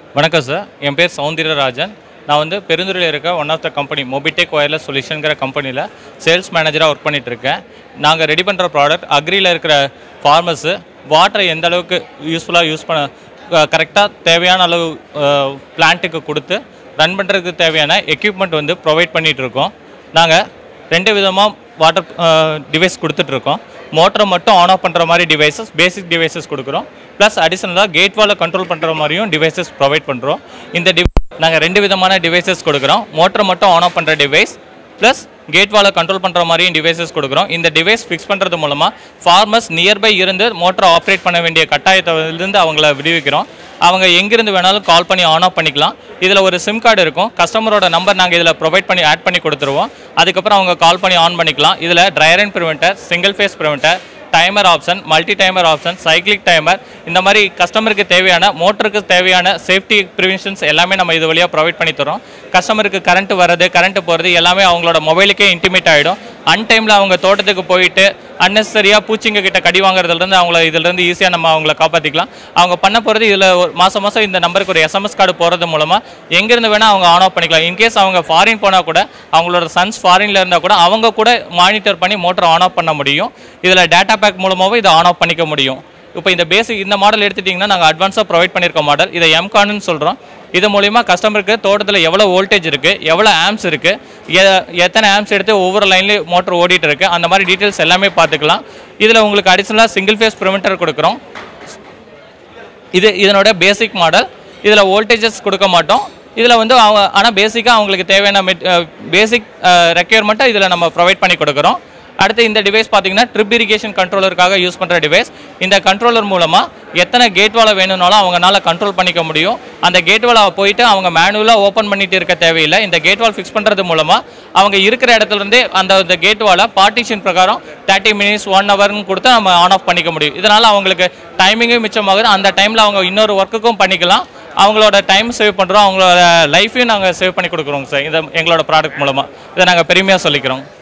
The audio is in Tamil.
வணக்கம் சார் என் பேர் சௌந்தரராஜன் நான் வந்து பெருந்துறையில் இருக்க one of the company Mobitech wireless சொல்யூஷனுங்கிற கம்பெனியில் சேல்ஸ் மேனேஜராக ஒர்க் பண்ணிட்டு இருக்கேன் நாங்கள் ரெடி பண்ணுற ப்ராடக்ட் அக்ரியில் இருக்கிற ஃபார்மர்ஸு வாட்டரை எந்த அளவுக்கு யூஸ்ஃபுல்லாக யூஸ் பண்ண கரெக்டாக தேவையான அளவு பிளான்ட்டுக்கு கொடுத்து ரன் பண்ணுறதுக்கு தேவையான எக்யூப்மெண்ட் வந்து ப்ரொவைட் பண்ணிகிட்டு இருக்கோம் நாங்கள் ரெண்டு விதமாக வாட்டர் டிவைஸ் கொடுத்துட்ருக்கோம் மோட்டரை மட்டும் ஆன் ஆஃப் பண்ணுற மாதிரி டிவைசஸ் பேசிக் டிவைசஸ் கொடுக்குறோம் ப்ளஸ் அடிஷனலாக கேட் வாலை கண்ட்ரோல் பண்ணுற மாதிரியும் டிவைசஸ் ப்ரொவைட் பண்ணுறோம் இந்த டிவ் நாங்கள் ரெண்டு விதமான டிவைசஸ் கொடுக்குறோம் மோட்டரை மட்டும் ஆன் ஆஃப் பண்ணுற டிவைஸ் ப்ளஸ் கேட் வாலை கண்ட்ரோல் பண்ணுற மாதிரியும் டிவைசஸ் கொடுக்குறோம் இந்த டிவைஸ் ஃபிக்ஸ் பண்ணுறது மூலமாக ஃபார்மர்ஸ் நியர்பை இருந்து மோட்டரை ஆப்ரேட் பண்ண வேண்டிய கட்டாயத்திலிருந்து அவங்கள விடுவிக்கிறோம் அவங்க எங்கிருந்து வேணாலும் கால் பண்ணி ஆன் ஆஃப் பண்ணிக்கலாம் இதில் ஒரு சிம் கார்டு இருக்கும் கஸ்டமரோட நம்பர் நாங்கள் இதில் ப்ரொவைட் பண்ணி ஆட் பண்ணி கொடுத்துருவோம் அதுக்கப்புறம் அவங்க கால் பண்ணி ஆன் பண்ணிக்கலாம் இதில் dryer and preventer single phase preventer timer option multi timer option cyclic timer இந்த மாதிரி கஸ்டமருக்கு தேவையான மோட்டருக்கு தேவையான சேஃப்டி ப்ரிவென்ஷன்ஸ் எல்லாமே நம்ம இது வழியாக ப்ரொவைட் பண்ணி தரோம் கஸ்டமருக்கு கரண்ட் வர்றது கரண்ட் போகிறது எல்லாமே அவங்களோட மொபைலுக்கே இன்டிமேட் ஆகிடும் அன்டைமில் அவங்க தோட்டத்துக்கு போயிட்டு அன்னெசரியாக பூச்சிங்க கிட்ட கடி வாங்குறதுலேருந்து அவங்கள இதிலேருந்து ஈஸியாக நம்ம அவங்கள காப்பாற்றிக்கலாம் அவங்க பண்ண போகிறது இதில் ஒரு மாதம் மாதம் இந்த நம்பருக்கு ஒரு எஸ்எம்எஸ் கார்டு போகிறது மூலமாக எங்கேருந்து வேணால் அவங்க ஆன் ஆஃப் பண்ணிக்கலாம் இன்கேஸ் அவங்க ஃபாரின் போனால் கூட அவங்களோட சன்ஸ் ஃபாரினில் இருந்தால் கூட அவங்க கூட மானிட்டர் பண்ணி மோட்டர் ஆன் ஆஃப் பண்ண முடியும் இதில் டேட்டா பேக் மூலமாகவும் இதை ஆன் ஆஃப் பண்ணிக்க முடியும் இப்போ இந்த பேசிக் இந்த மாடல் எடுத்துட்டிங்கன்னா நாங்கள் அட்வான்ஸாக ப்ரொவைட் பண்ணியிருக்க மாடல் இதை எம்கான்னு சொல்கிறோம் இது மூலிமா கஸ்டமருக்கு தோட்டத்தில் எவ்வளோ வோல்டேஜ் இருக்குது எவ்வளோ ஆம்ஸ் இருக்குது எத்தனை ஆம்ஸ் எடுத்து ஒவ்வொரு லைன்லேயும் மோட்டர் ஓடிட்டு இருக்கு அந்த மாதிரி டீட்டெயில்ஸ் எல்லாமே பார்த்துக்கலாம் இதில் உங்களுக்கு அடிஷ்னலாக சிங்கிள் ஃபேஸ் ப்ரிவென்டர் கொடுக்குறோம் இது இதனோட பேசிக் மாடல் இதில் வோல்டேஜஸ் கொடுக்க மாட்டோம் இதில் வந்து அவங்க ஆனால் பேசிக்காக அவங்களுக்கு தேவையான மெட் பேசிக் ரெக்யர்மெண்ட்டை இதில் நம்ம ப்ரொவைட் பண்ணி கொடுக்குறோம் அடுத்து இந்த டிவைஸ் பார்த்தீங்கன்னா ட்ரிப் இரிகேஷன் கண்ட்ரோலருக்காக யூஸ் பண்ணுற டிவைஸ் இந்த கண்ட்ரோலர் மூலமாக எத்தனை கேட் வாலை வேணும்னாலும் அவங்கனால கண்ட்ரோல் பண்ணிக்க முடியும் அந்த கேட் வாலை போயிட்டு அவங்க மேனுவலாக ஓப்பன் பண்ணிட்டு இருக்க தேவையில்லை இந்த கேட் வால் ஃபிக்ஸ் பண்ணுறது மூலமாக அவங்க இருக்கிற இடத்துல இருந்தே அந்த இந்த கேட் வாலை பார்ட்டிஷன் பிரகாரம் தேர்ட்டி மினிட்ஸ் ஒன் ஹவர்னு கொடுத்து நம்ம ஆன் ஆஃப் பண்ணிக்க முடியும் இதனால் அவங்களுக்கு டைமிங்கும் மிச்சமாகுது அந்த டைமில் அவங்க இன்னொரு ஒர்க்குக்கும் பண்ணிக்கலாம் அவங்களோட டைம் சேவ் பண்ணுறோம் அவங்களோட லைஃபையும் நாங்கள் சேவ் பண்ணி கொடுக்குறோங்க சார் இதை எங்களோட ப்ராடக்ட் மூலமாக இதை நாங்கள் பெருமையாக சொல்லிக்கிறோம்